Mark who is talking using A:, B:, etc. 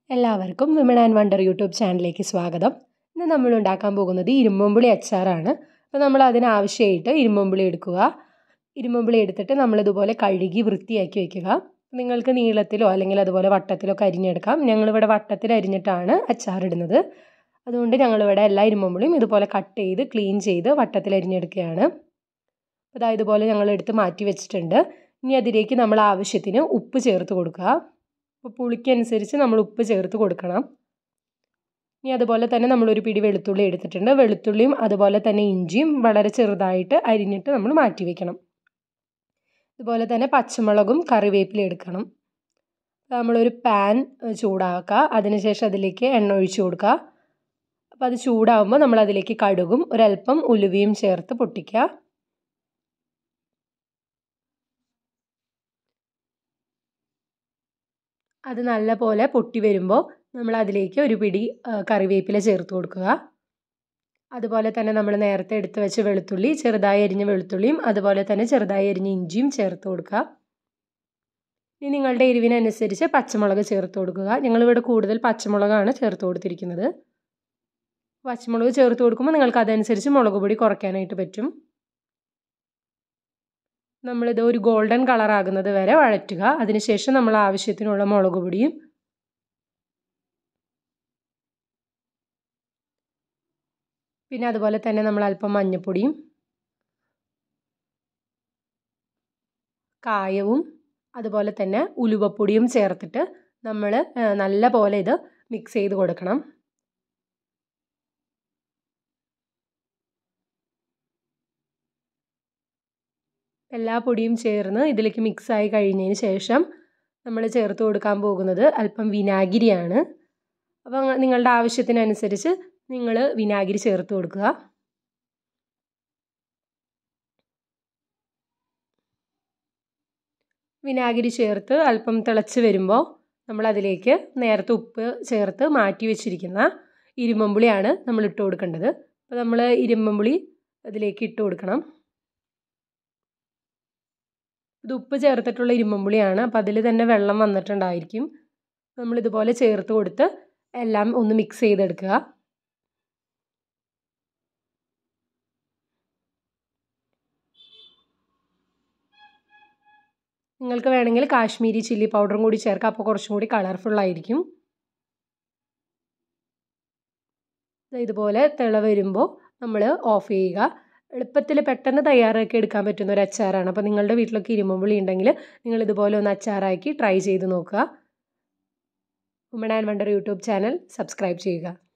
A: എല്ലാവർക്കും women and wonder YouTube ചാനലിലേക്ക് സ്വാഗതം ഇന്ന് നമ്മൾ ഉണ്ടാക്കാൻ പോകുന്നത് ഇരുമ്പുമ്പുളി അച്ചാറാണ് അപ്പോൾ നമ്മൾ അതിനാവശ്യമായിട്ട് ഇരുമ്പുമ്പുളി എടുക്കുക ഇരുമ്പുമ്പുളി എടുത്തിട്ട് നമ്മളിതുപോലെ കഴുകി വൃത്തിയാക്കി വെക്കുക നിങ്ങൾക്ക് നീളത്തിലോ അല്ലെങ്കിൽ അതുപോലെ വട്ടത്തിലോ ഒക്കെ അരിഞ്ഞെടുക്കാം ഞങ്ങളിവിടെ വട്ടത്തിൽ അരിഞ്ഞിട്ടാണ് അച്ചാറിടുന്നത് അതുകൊണ്ട് ഞങ്ങളിവിടെ എല്ലാ ഇരുമ്പുമ്പുളിയും ഇതുപോലെ കട്ട് ചെയ്ത് ക്ലീൻ ചെയ്ത് വട്ടത്തിൽ അരിഞ്ഞെടുക്കുകയാണ് അതാ ഇതുപോലെ ഞങ്ങൾ എടുത്ത് മാറ്റി വെച്ചിട്ടുണ്ട് ഇനി അതിലേക്ക് നമ്മൾ ആവശ്യത്തിന് ഉപ്പ് ചേർത്ത് കൊടുക്കുക അപ്പോൾ പുളിക്കനുസരിച്ച് നമ്മൾ ഉപ്പ് ചേർത്ത് കൊടുക്കണം ഇനി അതുപോലെ തന്നെ നമ്മളൊരു പിടി വെളുത്തുള്ളി എടുത്തിട്ടുണ്ട് വെളുത്തുള്ളിയും അതുപോലെ തന്നെ ഇഞ്ചിയും വളരെ ചെറുതായിട്ട് അരിഞ്ഞിട്ട് നമ്മൾ മാറ്റി വെക്കണം അതുപോലെ തന്നെ പച്ചമുളകും കറിവേപ്പില എടുക്കണം നമ്മളൊരു പാൻ ചൂടാക്കുക അതിനുശേഷം അതിലേക്ക് എണ്ണ ഒഴിച്ചു കൊടുക്കുക അപ്പോൾ അത് ചൂടാകുമ്പോൾ നമ്മൾ അതിലേക്ക് കടുകും ഒരല്പം ഉലുവയും ചേർത്ത് പൊട്ടിക്കുക അത് നല്ല പോലെ പൊട്ടി വരുമ്പോൾ നമ്മൾ അതിലേക്ക് ഒരു പിടി കറിവേപ്പില ചേർത്ത് കൊടുക്കുക അതുപോലെ തന്നെ നമ്മൾ നേരത്തെ എടുത്ത് വെച്ച വെളുത്തുള്ളി ചെറുതായി അരിഞ്ഞ വെളുത്തുള്ളിയും അതുപോലെ തന്നെ ചെറുതായി അരിഞ്ഞ ഇഞ്ചിയും ചേർത്ത് കൊടുക്കുക ഇനി നിങ്ങളുടെ എരിവിനനുസരിച്ച് പച്ചമുളക് ചേർത്ത് കൊടുക്കുക ഞങ്ങളിവിടെ കൂടുതൽ പച്ചമുളകാണ് ചേർത്ത് കൊടുത്തിരിക്കുന്നത് പച്ചമുളക് ചേർത്ത് കൊടുക്കുമ്പോൾ നിങ്ങൾക്ക് അതനുസരിച്ച് മുളക് പൊടി കുറയ്ക്കാനായിട്ട് പറ്റും നമ്മളിത് ഒരു ഗോൾഡൻ കളർ ആകുന്നത് വരെ വഴറ്റുക അതിനുശേഷം നമ്മൾ ആവശ്യത്തിനുള്ള മുളക് പൊടിയും പിന്നെ അതുപോലെ തന്നെ നമ്മൾ അല്പം മഞ്ഞൾപ്പൊടിയും കായവും അതുപോലെ തന്നെ ഉലുവപ്പൊടിയും ചേർത്തിട്ട് നമ്മൾ നല്ല പോലെ ഇത് മിക്സ് ചെയ്ത് കൊടുക്കണം എല്ലാ പൊടിയും ചേർന്ന് ഇതിലേക്ക് മിക്സായി കഴിഞ്ഞതിന് ശേഷം നമ്മൾ ചേർത്ത് കൊടുക്കാൻ പോകുന്നത് അല്പം വിനാഗിരിയാണ് അപ്പോൾ നിങ്ങളുടെ ആവശ്യത്തിനനുസരിച്ച് നിങ്ങൾ വിനാഗിരി ചേർത്ത് കൊടുക്കുക വിനാഗിരി ചേർത്ത് അല്പം തിളച്ച് വരുമ്പോൾ നമ്മൾ അതിലേക്ക് നേരത്തെ ഉപ്പ് ചേർത്ത് മാറ്റി വെച്ചിരിക്കുന്ന ഇരുമ്പുളിയാണ് നമ്മൾ ഇട്ട് കൊടുക്കേണ്ടത് അപ്പോൾ നമ്മൾ ഇരുമ്പുളി അതിലേക്ക് ഇട്ട് കൊടുക്കണം ഇത് ഉപ്പ് ചേർത്തിട്ടുള്ള ഇരുമ്പുളിയാണ് അപ്പോൾ അതിൽ തന്നെ വെള്ളം വന്നിട്ടുണ്ടായിരിക്കും നമ്മളിതുപോലെ ചേർത്ത് കൊടുത്ത് എല്ലാം ഒന്ന് മിക്സ് ചെയ്തെടുക്കുക നിങ്ങൾക്ക് വേണമെങ്കിൽ കാശ്മീരി ചില്ലി പൗഡറും കൂടി ചേർക്കാം അപ്പോൾ കുറച്ചും കൂടി കളർഫുള്ളായിരിക്കും ഇതുപോലെ തിള വരുമ്പോൾ നമ്മൾ ഓഫ് ചെയ്യുക എളുപ്പത്തിൽ പെട്ടെന്ന് തയ്യാറാക്കി എടുക്കാൻ പറ്റുന്ന ഒരു അച്ചാറാണ് അപ്പോൾ നിങ്ങളുടെ വീട്ടിലൊക്കെ ഇരുമ്പുള്ളി ഉണ്ടെങ്കിൽ നിങ്ങൾ ഇതുപോലെ ഒന്ന് അച്ചാറാക്കി ട്രൈ ചെയ്ത് നോക്കുക Umman and wonder YouTube channel subscribe ചെയ്യുക